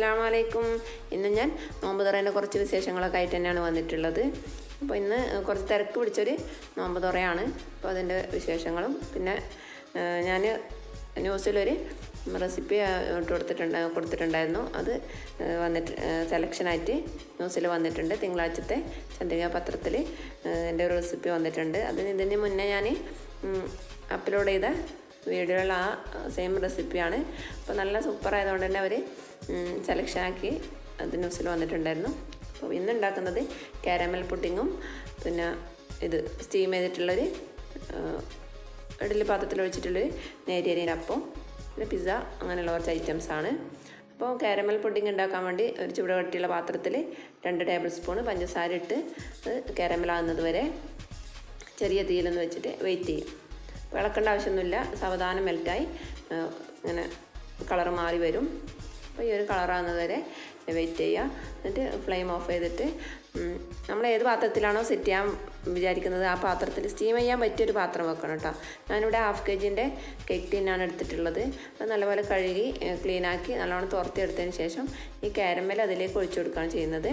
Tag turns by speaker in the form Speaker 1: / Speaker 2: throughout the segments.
Speaker 1: അസ്സലാമു അലൈക്കും ഇന്ന് ഞാൻ നോമ്പ് തുറേൻ്റെ കുറച്ച് വിശേഷങ്ങളൊക്കെ ആയിട്ട് തന്നെയാണ് വന്നിട്ടുള്ളത് അപ്പോൾ ഇന്ന് കുറച്ച് തിരക്ക് പിടിച്ചൊരു നോമ്പ് തുറയാണ് അപ്പോൾ അതിൻ്റെ വിശേഷങ്ങളും പിന്നെ ഞാൻ ന്യൂസിലൊരു റെസിപ്പി ഇട്ട് കൊടുത്തിട്ടുണ്ട് കൊടുത്തിട്ടുണ്ടായിരുന്നു അത് വന്നിട്ട് സെലക്ഷനായിട്ട് ന്യൂസിൽ വന്നിട്ടുണ്ട് തിങ്കളാഴ്ചത്തെ ചന്ദ്രിക പത്രത്തിൽ എൻ്റെ ഒരു റെസിപ്പി വന്നിട്ടുണ്ട് അതിന് ഇതിന് മുന്നേ ഞാൻ അപ്ലോഡ് ചെയ്ത വീഡിയോയിൽ ആ സെയിം റെസിപ്പിയാണ് അപ്പോൾ നല്ല സൂപ്പർ ആയതുകൊണ്ട് തന്നെ അവർ സെലക്ഷനാക്കി അത് ന്യൂസിൽ വന്നിട്ടുണ്ടായിരുന്നു അപ്പോൾ ഇന്ന് ഉണ്ടാക്കുന്നത് കാരമൽ പുഡിങ്ങും പിന്നെ ഇത് സ്റ്റീം ചെയ്തിട്ടുള്ളൊരു ഇഡലി പാത്രത്തിൽ ഒഴിച്ചിട്ടുള്ളൊരു നേരിയരിയുടെ അപ്പം പിന്നെ പിസ്സ അങ്ങനെയുള്ള കുറച്ച് ഐറ്റംസ് ആണ് അപ്പോൾ കാരമൽ പുഡിങ് ഉണ്ടാക്കാൻ വേണ്ടി ഒരു ചൂട് കട്ടിയുള്ള പാത്രത്തിൽ രണ്ട് ടേബിൾ സ്പൂൺ പഞ്ചസാര ഇട്ട് അത് കാരമലാകുന്നത് വരെ ചെറിയ തീയിലൊന്ന് വെച്ചിട്ട് വെയിറ്റ് ചെയ്യും ഇളക്കേണ്ട ആവശ്യമൊന്നുമില്ല സാവധാനം മെൽറ്റായി ഇങ്ങനെ കളർ മാറി വരും അപ്പോൾ ഈ ഒരു കളറാകുന്നത് വരെ വെയിറ്റ് ചെയ്യുക എന്നിട്ട് ഫ്ലെയിം ഓഫ് ചെയ്തിട്ട് നമ്മൾ ഏത് പാത്രത്തിലാണോ സെറ്റ് ചെയ്യാൻ വിചാരിക്കുന്നത് ആ പാത്രത്തിൽ സ്റ്റീം ചെയ്യാൻ പറ്റിയൊരു പാത്രം വെക്കണം കേട്ടോ ഞാനിവിടെ ഹാഫ് കെ ജിൻ്റെ കേക്ക് ടീനാണ് എടുത്തിട്ടുള്ളത് അത് നല്ലപോലെ കഴുകി ക്ലീനാക്കി നല്ലോണം തുറത്തി എടുത്തതിന് ശേഷം ഈ കാരമൽ അതിലേക്ക് ഒഴിച്ചു കൊടുക്കുകയാണ് ചെയ്യുന്നത്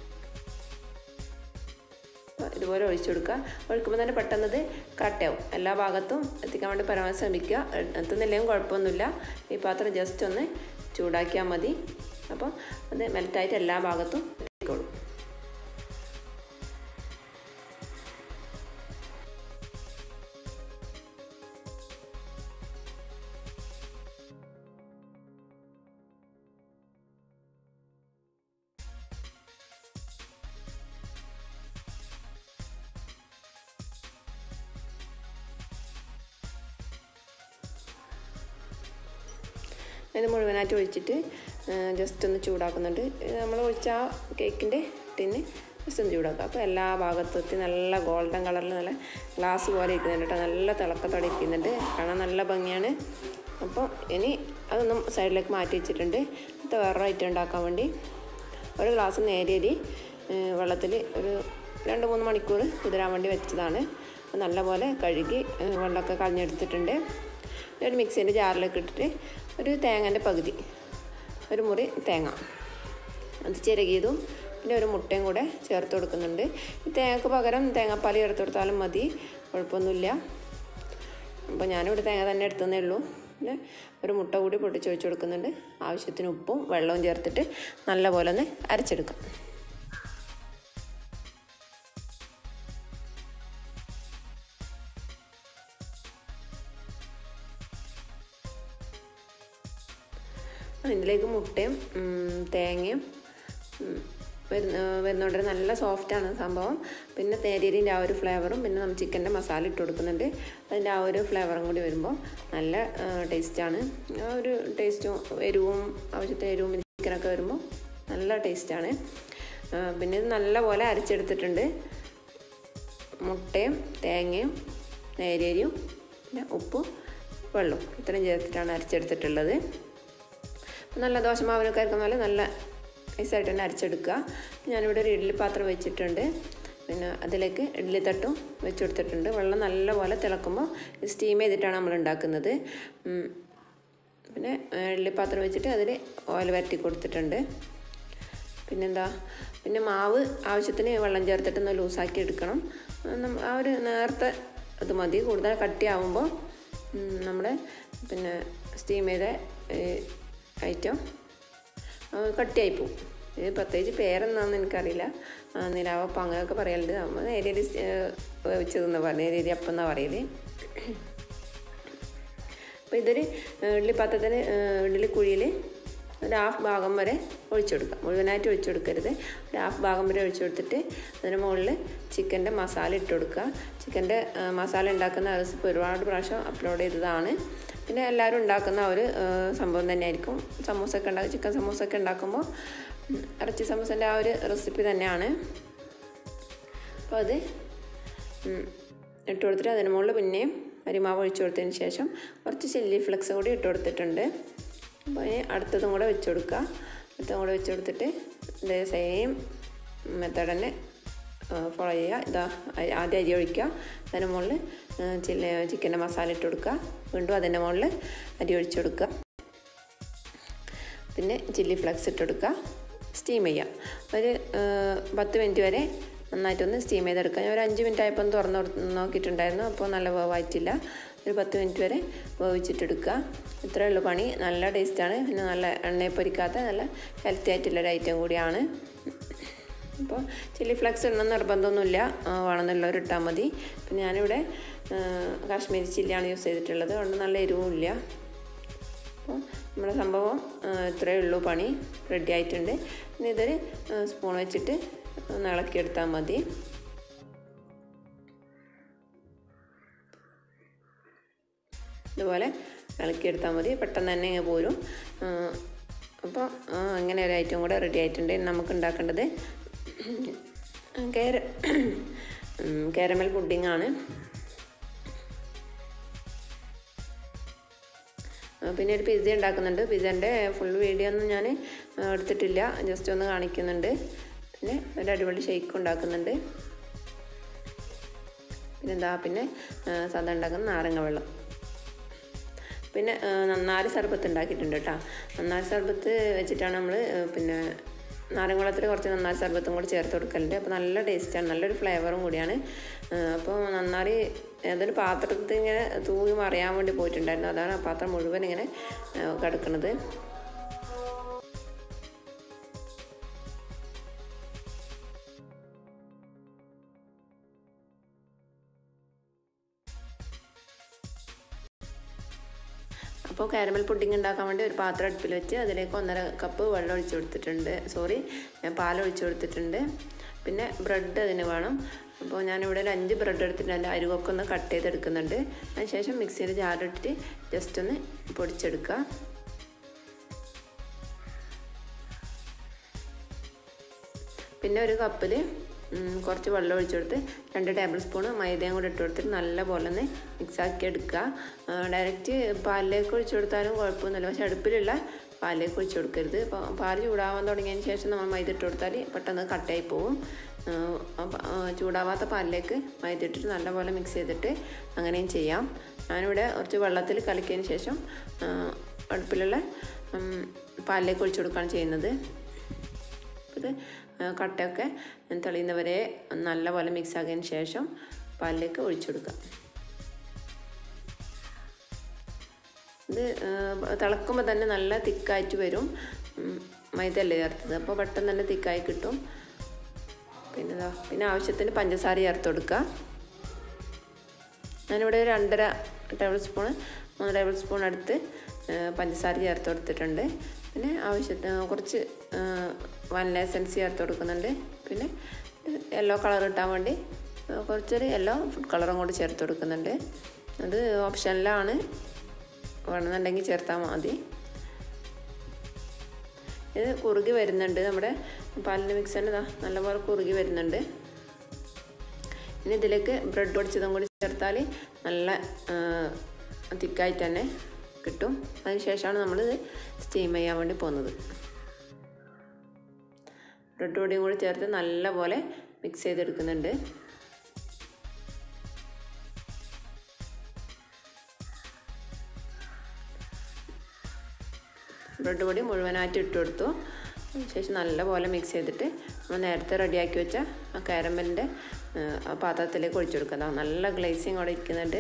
Speaker 1: ഇതുപോലെ ഒഴിച്ചു കൊടുക്കുക ഒഴിക്കുമ്പോൾ തന്നെ പെട്ടെന്ന് ഇത് കട്ടാവും എല്ലാ ഭാഗത്തും എത്തിക്കാൻ വേണ്ടി പരമാവധി ശ്രമിക്കുക എത്തുന്നില്ലെങ്കിലും കുഴപ്പമൊന്നുമില്ല ഈ പാത്രം ജസ്റ്റ് ഒന്ന് ചൂടാക്കിയാൽ മതി അപ്പോൾ അത് മെൽറ്റായിട്ട് എല്ലാ ഭാഗത്തും എത്തിക്കോളും ഇത് മുഴുവനായിട്ട് ഒഴിച്ചിട്ട് ജസ്റ്റ് ഒന്ന് ചൂടാക്കുന്നുണ്ട് നമ്മൾ ഒഴിച്ച ആ കേക്കിൻ്റെ ടിന്ന് ജസ്റ്റ് ഒന്ന് ചൂടാക്കുക അപ്പോൾ എല്ലാ ഭാഗത്തും നല്ല ഗോൾഡൻ കളറിൽ നല്ല ഗ്ലാസ് പോലെ ഇരിക്കുന്നുണ്ട് കേട്ടോ നല്ല തിളക്കത്തോടെ ഇരിക്കുന്നുണ്ട് കാണാൻ നല്ല ഭംഗിയാണ് അപ്പോൾ ഇനി അതൊന്നും സൈഡിലേക്ക് മാറ്റി വെച്ചിട്ടുണ്ട് ഇത് വേറൊരു ഐറ്റം ഉണ്ടാക്കാൻ വേണ്ടി ഒരു ഗ്ലാസ് നേരിയരി വെള്ളത്തിൽ ഒരു രണ്ട് മൂന്ന് മണിക്കൂർ കുതിരാൻ വേണ്ടി വെച്ചതാണ് നല്ലപോലെ കഴുകി വെള്ളമൊക്കെ കളഞ്ഞെടുത്തിട്ടുണ്ട് ഒരു മിക്സിൻ്റെ ജാറിലേക്ക് ഇട്ടിട്ട് ഒരു തേങ്ങൻ്റെ പകുതി ഒരു മുറി തേങ്ങ അത് ചിരകിയതും പിന്നെ ഒരു മുട്ടയും കൂടെ ചേർത്ത് കൊടുക്കുന്നുണ്ട് ഈ തേങ്ങക്ക് പകരം തേങ്ങാപ്പാൽ ചേർത്ത് കൊടുത്താലും മതി കുഴപ്പമൊന്നുമില്ല അപ്പോൾ ഞാനിവിടെ തേങ്ങ തന്നെ എടുത്തതേ ഉള്ളൂ പിന്നെ ഒരു മുട്ട കൂടി പൊട്ടിച്ച് ഒഴിച്ച് കൊടുക്കുന്നുണ്ട് ആവശ്യത്തിന് ഉപ്പും വെള്ളവും ചേർത്തിട്ട് നല്ലപോലെ ഒന്ന് അരച്ചെടുക്കാം ഇതിലേക്ക് മുട്ടയും തേങ്ങയും വരുന്ന വരുന്നതുകൊണ്ട് നല്ല സോഫ്റ്റാണ് സംഭവം പിന്നെ തേരീരിൻ്റെ ആ ഒരു ഫ്ലേവറും പിന്നെ നമ്മൾ ചിക്കൻ്റെ മസാല ഇട്ട് കൊടുക്കുന്നുണ്ട് അതിൻ്റെ ആ ഒരു ഫ്ലേവറും കൂടി വരുമ്പോൾ നല്ല ടേസ്റ്റാണ് ആ ഒരു ടേസ്റ്റും എരിവും ആവശ്യത്തിന് എരിവും ചിക്കനൊക്കെ വരുമ്പോൾ നല്ല ടേസ്റ്റാണ് പിന്നെ ഇത് നല്ലപോലെ അരച്ചെടുത്തിട്ടുണ്ട് മുട്ടയും തേങ്ങയും നേരിയരിയും പിന്നെ ഉപ്പും വെള്ളവും ഇത്രയും ചേർത്തിട്ടാണ് അരച്ചെടുത്തിട്ടുള്ളത് നല്ല ദോശമാവിനൊക്കെ അരക്കുന്ന പോലെ നല്ല നൈസായിട്ട് തന്നെ അരച്ചെടുക്കുക ഞാനിവിടെ ഒരു ഇഡ്ഡലി പാത്രം വെച്ചിട്ടുണ്ട് പിന്നെ അതിലേക്ക് ഇഡ്ഡലി തട്ടും വെച്ച് കൊടുത്തിട്ടുണ്ട് വെള്ളം നല്ലപോലെ തിളക്കുമ്പോൾ സ്റ്റീം ചെയ്തിട്ടാണ് നമ്മൾ ഉണ്ടാക്കുന്നത് പിന്നെ ഇഡ്ഡലി പാത്രം വെച്ചിട്ട് അതിൽ ഓയിൽ വരട്ടി കൊടുത്തിട്ടുണ്ട് പിന്നെന്താ പിന്നെ മാവ് ആവശ്യത്തിന് വെള്ളം ചേർത്തിട്ട് ഒന്ന് ലൂസാക്കി എടുക്കണം ആ ഒരു നേരത്തെ ഇത് മതി കൂടുതൽ കട്ടിയാവുമ്പോൾ നമ്മുടെ പിന്നെ സ്റ്റീം ചെയ്ത ഐറ്റം കട്ടിയായി പോവും ഇത് പ്രത്യേകിച്ച് പേരെന്താണെന്ന് എനിക്കറിയില്ല നിലാവപ്പം അങ്ങനെയൊക്കെ പറയലുണ്ട് നമ്മൾ നേരിയ വേവിച്ചതെന്ന് പറഞ്ഞു നേരിയ അപ്പം എന്നാണ് പറയല് അപ്പോൾ ഇതൊരു ഇഡ്ഡലി പാത്രത്തിൽ ഇഡ്ഡലി കുഴിയിൽ ഒരു ഹാഫ് ഭാഗം വരെ ഒഴിച്ചു കൊടുക്കുക മുഴുവനായിട്ട് ഒഴിച്ചു കൊടുക്കരുത് ഒരു ഹാഫ് ഭാഗം വരെ ഒഴിച്ചു കൊടുത്തിട്ട് അതിന് മുകളിൽ ചിക്കൻ്റെ മസാല ഇട്ട് കൊടുക്കുക ചിക്കൻ്റെ മസാല ഉണ്ടാക്കുന്ന റെസിപ്പി ഒരുപാട് പ്രാവശ്യം അപ്ലോഡ് ചെയ്തതാണ് പിന്നെ എല്ലാവരും ഉണ്ടാക്കുന്ന ഒരു സംഭവം തന്നെയായിരിക്കും സമൂസൊക്കെ ഉണ്ടാക്കും ചിക്കൻ സമൂസൊക്കെ ഉണ്ടാക്കുമ്പോൾ ഇറച്ചി സമൂസൻ്റെ ആ ഒരു റെസിപ്പി തന്നെയാണ് അപ്പോൾ അത് ഇട്ട് കൊടുത്തിട്ട് അതിന് മുകളിൽ പിന്നെയും അരിമാവ് ഒഴിച്ചു കൊടുത്തതിന് ശേഷം കുറച്ച് ചില്ലി ഫ്ലെക്സ് കൂടി ഇട്ട് കൊടുത്തിട്ടുണ്ട് അപ്പോൾ ഇനി അടുത്തതും കൂടെ വെച്ച് കൊടുക്കുക അടുത്തതും കൂടെ വെച്ച് കൊടുത്തിട്ട് ഇതേ സെയിം മെത്തേഡ് തന്നെ ഫോളോ ചെയ്യുക ഇതാ ആദ്യം അരി ഒഴിക്കുക അതിന് മുകളിൽ ചില്ല ചിക്കൻ്റെ മസാല ഇട്ട് കൊടുക്കുക വീണ്ടും അതിൻ്റെ മുകളിൽ അരി ഒഴിച്ച് കൊടുക്കുക പിന്നെ ചില്ലി ഫ്ലക്സ് ഇട്ടെടുക്കുക സ്റ്റീം ചെയ്യുക ഒരു പത്ത് മിനിറ്റ് വരെ നന്നായിട്ടൊന്ന് സ്റ്റീം ചെയ്തെടുക്കുക ഞാൻ ഒരു അഞ്ച് മിനിറ്റ് ആയപ്പോൾ ഒന്ന് തുറന്ന് നോക്കിയിട്ടുണ്ടായിരുന്നു അപ്പോൾ നല്ല വേവായിട്ടില്ല ഒരു പത്ത് മിനിറ്റ് വരെ വേവിച്ചിട്ടെടുക്കുക ഇത്രയേ ഉള്ളൂ പണി നല്ല ടേസ്റ്റാണ് പിന്നെ നല്ല എണ്ണയെ പൊരിക്കാത്ത നല്ല ഹെൽത്തി ആയിട്ടുള്ളൊരു ഐറ്റം കൂടിയാണ് അപ്പോൾ ചില്ലി ഫ്ലക്സ് ഇടണം നിർബന്ധമൊന്നുമില്ല വേണമെന്നുള്ളവർ ഇട്ടാൽ മതി അപ്പം ഞാനിവിടെ കാശ്മീരി ചില്ലിയാണ് യൂസ് ചെയ്തിട്ടുള്ളത് അതുകൊണ്ട് നല്ല എരിവും ഇല്ല അപ്പോൾ നമ്മുടെ സംഭവം ഇത്രയേ ഉള്ളൂ പണി റെഡി ആയിട്ടുണ്ട് ഇനി ഇതൊരു സ്പൂൺ വെച്ചിട്ട് ഒന്ന് ഇളക്കിയെടുത്താൽ മതി ഇതുപോലെ ഇളക്കിയെടുത്താൽ മതി പെട്ടെന്ന് തന്നെ ഇങ്ങനെ പോരും അപ്പോൾ അങ്ങനെ ഒരു ഐറ്റം കൂടെ റെഡി ആയിട്ടുണ്ട് നമുക്ക് ഉണ്ടാക്കേണ്ടത് കേര കാരമൽ പുഡിംഗ് ആണ് പിന്നെ ഒരു പിസ്സ ഉണ്ടാക്കുന്നുണ്ട് പിസ്സൻ്റെ ഫുൾ വീഡിയോ ഒന്നും ഞാൻ എടുത്തിട്ടില്ല ജസ്റ്റ് ഒന്ന് കാണിക്കുന്നുണ്ട് പിന്നെ ഒരു അടിപൊളി ഷെയ്ക്ക് ഉണ്ടാക്കുന്നുണ്ട് പിന്നെന്താ പിന്നെ സാധാ ഉണ്ടാക്കുന്ന നാരങ്ങ വെള്ളം പിന്നെ നന്നാരി സർബത്ത് ഉണ്ടാക്കിയിട്ടുണ്ട് കേട്ടോ നന്നാരി സർബത്ത് വെച്ചിട്ടാണ് നമ്മൾ പിന്നെ നാരങ്ങ വെള്ളത്തിൽ കുറച്ച് നന്നാരി സർബത്തും കൂടി ചേർത്ത് കൊടുക്കലുണ്ട് അപ്പോൾ നല്ല ടേസ്റ്റാണ് നല്ലൊരു ഫ്ലേവറും കൂടിയാണ് അപ്പോൾ നന്നാരി അതൊരു പാത്രത്തിൽ ഇങ്ങനെ തൂങ്ങി മറിയാൻ വേണ്ടി പോയിട്ടുണ്ടായിരുന്നു അതാണ് ആ പാത്രം മുഴുവൻ ഇങ്ങനെ കിടക്കുന്നത് അപ്പോൾ കാരമൽ പുഡിംഗ് ഉണ്ടാക്കാൻ വേണ്ടി ഒരു പാത്രം അടുപ്പിൽ വെച്ച് അതിലേക്ക് ഒന്നര കപ്പ് വെള്ളം ഒഴിച്ചു കൊടുത്തിട്ടുണ്ട് സോറി പാൽ ഒഴിച്ചു കൊടുത്തിട്ടുണ്ട് പിന്നെ ബ്രെഡ് അതിന് വേണം അപ്പോൾ ഞാനിവിടെ ഒരു അഞ്ച് ബ്രെഡ് എടുത്തിട്ട് അതിൻ്റെ അരുവൊക്കെ ഒന്ന് കട്ട് ചെയ്തെടുക്കുന്നുണ്ട് അതിനുശേഷം മിക്സിയിൽ ജാറിട്ടിട്ട് ജസ്റ്റ് ഒന്ന് പൊടിച്ചെടുക്കുക പിന്നെ ഒരു കപ്പിൽ കുറച്ച് വെള്ളം ഒഴിച്ചു കൊടുത്ത് രണ്ട് ടേബിൾ സ്പൂൺ മൈദയും കൂടി ഇട്ട് കൊടുത്തിട്ട് നല്ല പോലെ ഒന്ന് മിക്സാക്കി എടുക്കുക ഡയറക്റ്റ് പാലിലേക്ക് ഒഴിച്ചു കൊടുത്താലും കുഴപ്പമൊന്നുമില്ല പക്ഷെ അടുപ്പിലുള്ള പാലിലേക്ക് ഒഴിച്ചു കൊടുക്കരുത് അപ്പോൾ പാൽ ചൂടാവാൻ തുടങ്ങിയതിന് ശേഷം നമ്മൾ മൈദ ഇട്ട് കൊടുത്താൽ പെട്ടെന്ന് കട്ടായി പോവും ചൂടാവാത്ത പാലിലേക്ക് മൈദ ഇട്ടിട്ട് നല്ലപോലെ മിക്സ് ചെയ്തിട്ട് അങ്ങനെയും ചെയ്യാം ഞാനിവിടെ കുറച്ച് വെള്ളത്തിൽ കലക്കിയതിന് ശേഷം അടുപ്പിലുള്ള പാലിലേക്ക് ഒഴിച്ചു കൊടുക്കുകയാണ് ചെയ്യുന്നത് ഇത് കട്ടയൊക്കെ തെളിയുന്നവരെ നല്ലപോലെ മിക്സ് ആക്കിയതിന് ശേഷം പാലിലേക്ക് ഒഴിച്ചു കൊടുക്കാം ഇത് തിളക്കുമ്പോൾ തന്നെ നല്ല തിക്കായിട്ട് വരും മൈദല്ലേ ചേർത്തത് അപ്പോൾ പെട്ടെന്ന് തന്നെ തിക്കായി കിട്ടും പിന്നെ ഇതാ പിന്നെ ആവശ്യത്തിന് പഞ്ചസാര ചേർത്ത് കൊടുക്കുക ഞാനിവിടെ രണ്ടര ടേബിൾ സ്പൂൺ മൂന്ന് ടേബിൾ സ്പൂൺ അടുത്ത് പഞ്ചസാര ചേർത്ത് കൊടുത്തിട്ടുണ്ട് പിന്നെ ആവശ്യത്തിന് കുറച്ച് വനില എസൻസ് ചേർത്ത് കൊടുക്കുന്നുണ്ട് പിന്നെ യെല്ലോ കളർ കിട്ടാൻ വേണ്ടി കുറച്ചൊരു യെല്ലോ ഫുഡ് കളറും കൂടി ചേർത്ത് കൊടുക്കുന്നുണ്ട് അത് ഓപ്ഷനിലാണ് വേണമെന്നുണ്ടെങ്കിൽ ചേർത്താൽ മതി ഇത് കുറുകി വരുന്നുണ്ട് നമ്മുടെ പാലിൻ്റെ മിക്സറിന് ഇതാ നല്ലപോലെ കുറുകി വരുന്നുണ്ട് ഇനി ഇതിലേക്ക് ബ്രെഡ് പൊടിച്ചതും കൂടി ചേർത്താൽ നല്ല തിക്കായിട്ട് തന്നെ കിട്ടും അതിന് ശേഷമാണ് നമ്മളിത് സ്റ്റീം ചെയ്യാൻ വേണ്ടി പോകുന്നത് ബ്രെഡ് പൊടിയും കൂടി ചേർത്ത് നല്ലപോലെ മിക്സ് ചെയ്തെടുക്കുന്നുണ്ട് ബ്രെഡ് പൊടി മുഴുവനായിട്ട് ഇട്ട് കൊടുത്തു ശേഷം നല്ലപോലെ മിക്സ് ചെയ്തിട്ട് നമ്മൾ നേരത്തെ റെഡിയാക്കി വെച്ച ആ കാരമലിൻ്റെ ആ പാത്രത്തിലേക്ക് ഒഴിച്ചു കൊടുക്കുക നല്ല ഗ്ലേസിങ് അവിടെ ഇരിക്കുന്നുണ്ട്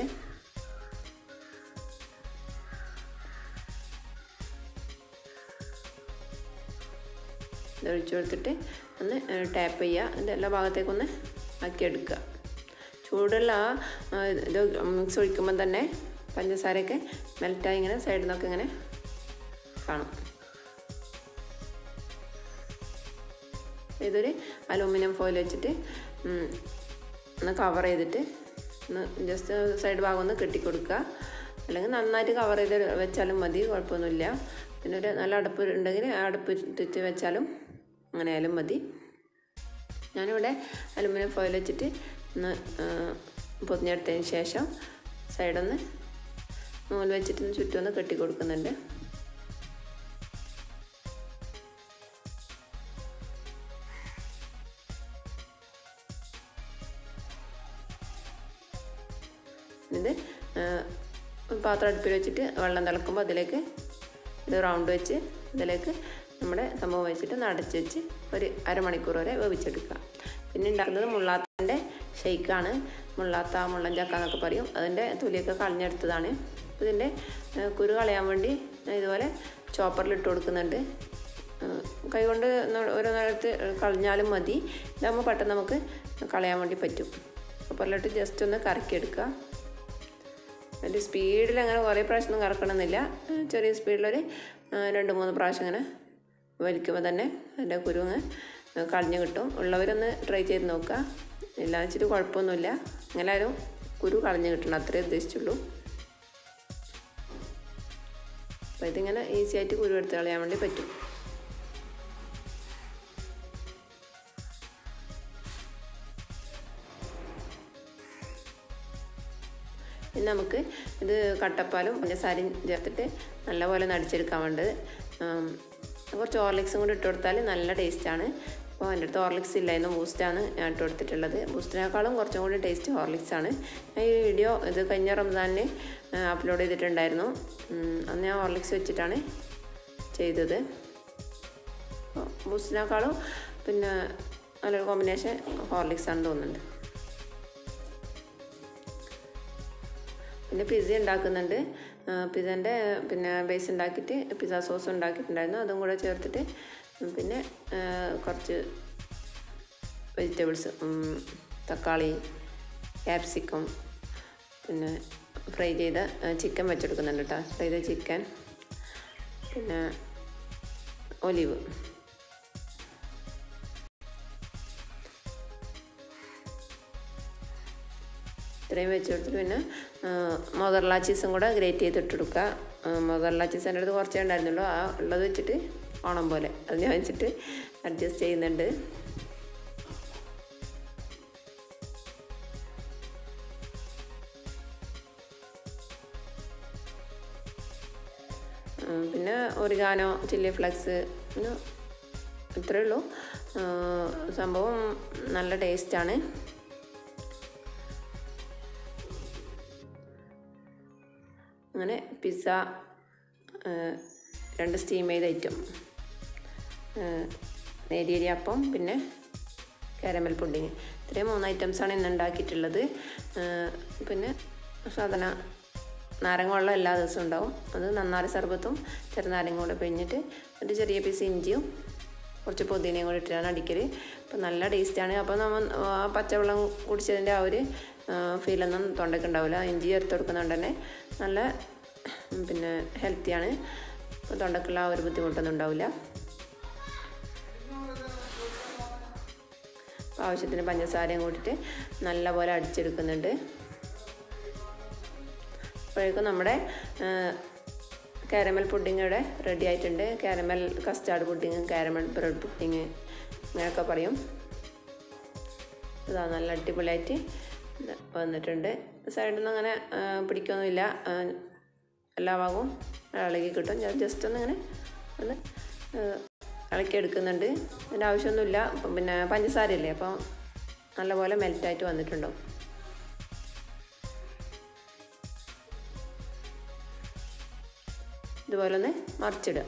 Speaker 1: ഇത് ഒഴിച്ചു കൊടുത്തിട്ട് ഒന്ന് ടാപ്പ് ചെയ്യുക അതിൻ്റെ എല്ലാ ഭാഗത്തേക്കൊന്ന് ആക്കിയെടുക്കുക ചൂടുള്ള ആ ഇത് മിക്സ് ഒഴിക്കുമ്പം തന്നെ പഞ്ചസാരയൊക്കെ മെൽറ്റായി ഇങ്ങനെ സൈഡിൽ നിന്നൊക്കെ ഇങ്ങനെ കാണും ഇതൊരു അലൂമിനിയം ഫോയിൽ വെച്ചിട്ട് ഒന്ന് കവർ ചെയ്തിട്ട് ഒന്ന് ജസ്റ്റ് സൈഡ് ഭാഗം ഒന്ന് കെട്ടിക്കൊടുക്കുക അല്ലെങ്കിൽ നന്നായിട്ട് കവർ ചെയ്ത് വെച്ചാലും മതി കുഴപ്പമൊന്നുമില്ല പിന്നെ ഒരു നല്ല അടുപ്പ് ഉണ്ടെങ്കിൽ ആ അടുപ്പ് ഇട്ടിട്ട് വെച്ചാലും അങ്ങനെ ആയാലും മതി ഞാനിവിടെ അലുമിനിയം ഫോയിൽ വെച്ചിട്ട് ഒന്ന് പൊതിഞ്ഞെടുത്തതിന് ശേഷം സൈഡൊന്ന് നൂല് വെച്ചിട്ട് ചുറ്റും ഒന്ന് കെട്ടി കൊടുക്കുന്നുണ്ട് ഇത് പാത്രം അടുപ്പിൽ വെച്ചിട്ട് വെള്ളം തിളക്കുമ്പോൾ അതിലേക്ക് ഇത് റൗണ്ട് വെച്ച് ഇതിലേക്ക് നമ്മുടെ സംഭവം വെച്ചിട്ട് ഒന്ന് അടച്ച് വെച്ച് ഒരു അരമണിക്കൂർ വരെ വേവിച്ചെടുക്കുക പിന്നെ ഉണ്ടാക്കുന്നത് മുള്ളാത്തൻ്റെ ഷെയ്ക്കാണ് മുള്ളാത്ത മുള്ളൻ ചക്ക എന്നൊക്കെ പറയും അതിൻ്റെ തൊലിയൊക്കെ കളഞ്ഞെടുത്തതാണ് ഇതിൻ്റെ ഏഹ്, കുരു കളയാൻ വേണ്ടി ഞാൻ ഇതുപോലെ ചോപ്പറിൽ ഇട്ട് കൊടുക്കുന്നുണ്ട് ഏഹ്, കൈകൊണ്ട് ന- ഓരോ നേരത്ത് കളഞ്ഞാലും മതി ഇതാകുമ്പോൾ പെട്ടെന്ന് നമുക്ക് കളയാൻ വേണ്ടി പറ്റും ചോപ്പറിലിട്ട് ജസ്റ്റ് ഒന്ന് കറക്കിയെടുക്കുക അതിൻ്റെ സ്പീഡിൽ അങ്ങനെ കുറേ പ്രാവശ്യം ഒന്നും കറക്കണമെന്നില്ല ഏഹ്, ചെറിയ സ്പീഡിലൊരു ഏഹ്, രണ്ട് മൂന്ന് പ്രാവശ്യം അങ്ങനെ വലിക്കുമ്പോൾ തന്നെ അതിൻ്റെ കുരു അങ്ങ് കളഞ്ഞ് കിട്ടും ഉള്ളവരൊന്ന് ട്രൈ ചെയ്ത് നോക്കുക എല്ലാം വെച്ചിട്ട് കുഴപ്പമൊന്നുമില്ല എല്ലാവരും കുരു കളഞ്ഞ് കിട്ടണം അത്രേ ഉദ്ദേശിച്ചുള്ളൂ അപ്പോൾ ഇതിങ്ങനെ ഈസി ആയിട്ട് കുരു എടുത്ത് കളയാൻ വേണ്ടി പറ്റും ഇനി നമുക്ക് ഇത് കട്ടപ്പാലും പഞ്ചസാരയും ചേർത്തിട്ട് നല്ലപോലെ നടിച്ചെടുക്കാൻ വേണ്ടത് ഉം, കുറച്ച് ഓർലിക്സും കൂടി ഇട്ട് കൊടുത്താൽ നല്ല ടേസ്റ്റാണ് അപ്പോൾ എൻ്റെ അടുത്ത് ഓർലിക്സ് ഇല്ലായിരുന്നു ബൂസ്റ്റാണ് ഞാൻ ഇട്ട് കൊടുത്തിട്ടുള്ളത് ബൂസ്റ്റിനേക്കാളും കുറച്ചും കൂടി ടേസ്റ്റ് ഹോർലിക്സ് ആണ് ഞാൻ ഈ വീഡിയോ ഇത് കഴിഞ്ഞ റംസാനിന് അപ്ലോഡ് ചെയ്തിട്ടുണ്ടായിരുന്നു ഉം, അന്ന് ഞാൻ ഹോർലിക്സ് വെച്ചിട്ടാണ് ചെയ്തത് അപ്പോൾ ബൂസ്റ്റിനേക്കാളും പിന്നെ നല്ലൊരു കോമ്പിനേഷൻ ഹോർലിക്സ് ആണെന്ന് തോന്നുന്നുണ്ട് പിന്നെ പിസ്സ ഉണ്ടാക്കുന്നുണ്ട് പിസ്സൻ്റെ പിന്നെ ബേസ് ഉണ്ടാക്കിയിട്ട് പിസ്സ സോസ് ഉണ്ടാക്കിയിട്ടുണ്ടായിരുന്നു അതും കൂടെ ചേർത്തിട്ട് പിന്നെ ആ, കുറച്ച് വെജിറ്റബിൾസ് തക്കാളി ക്യാപ്സിക്കം പിന്നെ ഫ്രൈ ചെയ്ത ചിക്കൻ വെച്ചെടുക്കുന്നുണ്ട് കേട്ടോ ഫ്രൈ ചെയ്ത ചിക്കൻ പിന്നെ ഒലിവ് ഇത്രയും വെച്ച് കൊടുത്തിട്ട് പിന്നെ മൊതർല ചീസും കൂടെ ഗ്രേറ്റ് ചെയ്തിട്ട് കൊടുക്കുക മൊതർല ചീസ് എൻ്റെ അടുത്ത് കുറച്ചേ ഉണ്ടായിരുന്നുള്ളൂ ആ ഉള്ളത് വെച്ചിട്ട് ഓണം പോലെ അത് ഞാൻ വെച്ചിട്ട് അഡ്ജസ്റ്റ് ചെയ്യുന്നുണ്ട് ഉം, പിന്നെ ഒറിഗാനോ ചില്ലി ഫ്ലക്സ് പിന്നെ ഇത്രയേ ഉള്ളൂ ആ, സംഭവം നല്ല ടേസ്റ്റാണ് അങ്ങനെ പിസ്സ ആ, രണ്ട് സ്റ്റീം ചെയ്ത ഐറ്റം നേരിയരി അപ്പം പിന്നെ കാരമൽ പുഡിങ് ഇത്രയും മൂന്ന് ഐറ്റംസാണ് ഇന്ന് ഉണ്ടാക്കിയിട്ടുള്ളത് ആ, പിന്നെ സാധന നാരങ്ങ വെള്ളം എല്ലാ ദിവസവും ഉണ്ടാവും അത് നന്നാരി സർബത്തും ചെറുനാരങ്ങ കൂടെ പിഴിഞ്ഞിട്ട് ഒരു ചെറിയ പീസ് ഇഞ്ചിയും കുറച്ച് പുതിനയും കൂടി ഇട്ടിട്ടാണ് അടിക്കൽ അപ്പോൾ നല്ല ടേസ്റ്റാണ് അപ്പോൾ നമ്മൾ ആ പച്ചവെള്ളം കുടിച്ചതിൻ്റെ ആ ഒരു ഫീലൊന്നും തൊണ്ടയ്ക്ക് ഉണ്ടാവില്ല ഇഞ്ചി ചേർത്ത് കൊടുക്കുന്നതുകൊണ്ട് തന്നെ നല്ല ഉം, പിന്നെ ഹെൽത്തിയാണ് അപ്പോൾ തൊണ്ടക്കുള്ള ആ ഒരു ബുദ്ധിമുട്ടൊന്നും ഉണ്ടാവില്ല അപ്പോൾ ആവശ്യത്തിന് പഞ്ചസാരയും കൂട്ടിയിട്ട് നല്ലപോലെ അടിച്ചെടുക്കുന്നുണ്ട് അപ്പോഴേക്കും നമ്മുടെ കാരമൽ പുഡിംഗ് ഇവിടെ റെഡി ആയിട്ടുണ്ട് caramel custard pudding caramel bread pudding അങ്ങനെയൊക്കെ പറയും ഇതാ നല്ല അടിപൊളിയായിട്ട് ഇത് വന്നിട്ടുണ്ട് സൈഡിൽ നിന്ന് അങ്ങനെ ആ, പിടിക്കൊന്നുമില്ല ആ, എല്ലാ ഭാഗവും ഇളകി കിട്ടും ഞാൻ ജസ്റ്റ് ഒന്ന് ഇങ്ങനെ ഒന്ന് ആ, ഇളക്കി എടുക്കുന്നുണ്ട് അതിൻ്റെ ആവശ്യമൊന്നുമില്ല അപ്പം പിന്നെ പഞ്ചസാരയില്ലേ അപ്പോൾ നല്ലപോലെ മെൽറ്റായിട്ട് വന്നിട്ടുണ്ടാവും ഇതുപോലെ ഒന്ന് മറിച്ചിടുക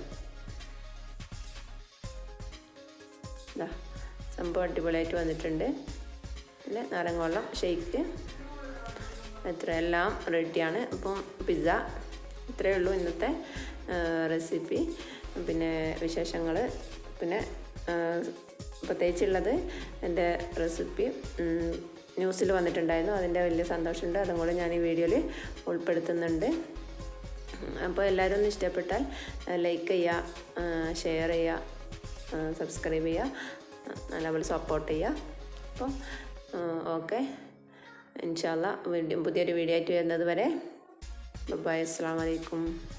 Speaker 1: ഇതാ സംഭവം അടിപൊളിയായിട്ട് വന്നിട്ടുണ്ട് പിന്നെ നാരങ്ങ വെള്ളം ഷെയ്ക്ക് ഇത്ര എല്ലാം റെഡിയാണ് അപ്പം പിസ്സ ഇത്രയേ ഉള്ളൂ ഇന്നത്തെ റെസിപ്പി പിന്നെ വിശേഷങ്ങൾ പിന്നെ ആ, പ്രത്യേകിച്ചുള്ളത് എൻ്റെ റെസിപ്പി ന്യൂസിൽ വന്നിട്ടുണ്ടായിരുന്നു അതിൻ്റെ വലിയ സന്തോഷമുണ്ട് അതും കൂടെ ഞാൻ ഈ വീഡിയോയിൽ ഉൾപ്പെടുത്തുന്നുണ്ട് അപ്പോൾ എല്ലാവരും ഒന്ന് ഇഷ്ടപ്പെട്ടാൽ ലൈക്ക് ചെയ്യുക ഷെയർ ചെയ്യുക സബ്സ്ക്രൈബ് ചെയ്യുക നല്ലപോലെ സപ്പോർട്ട് ചെയ്യുക അപ്പോൾ ഓക്കെ ഇൻഷാല്ല വീണ്ടും പുതിയൊരു വീഡിയോ ആയിട്ട് വരുന്നത് വരെ ബൈ അസ്സാം വലൈക്കും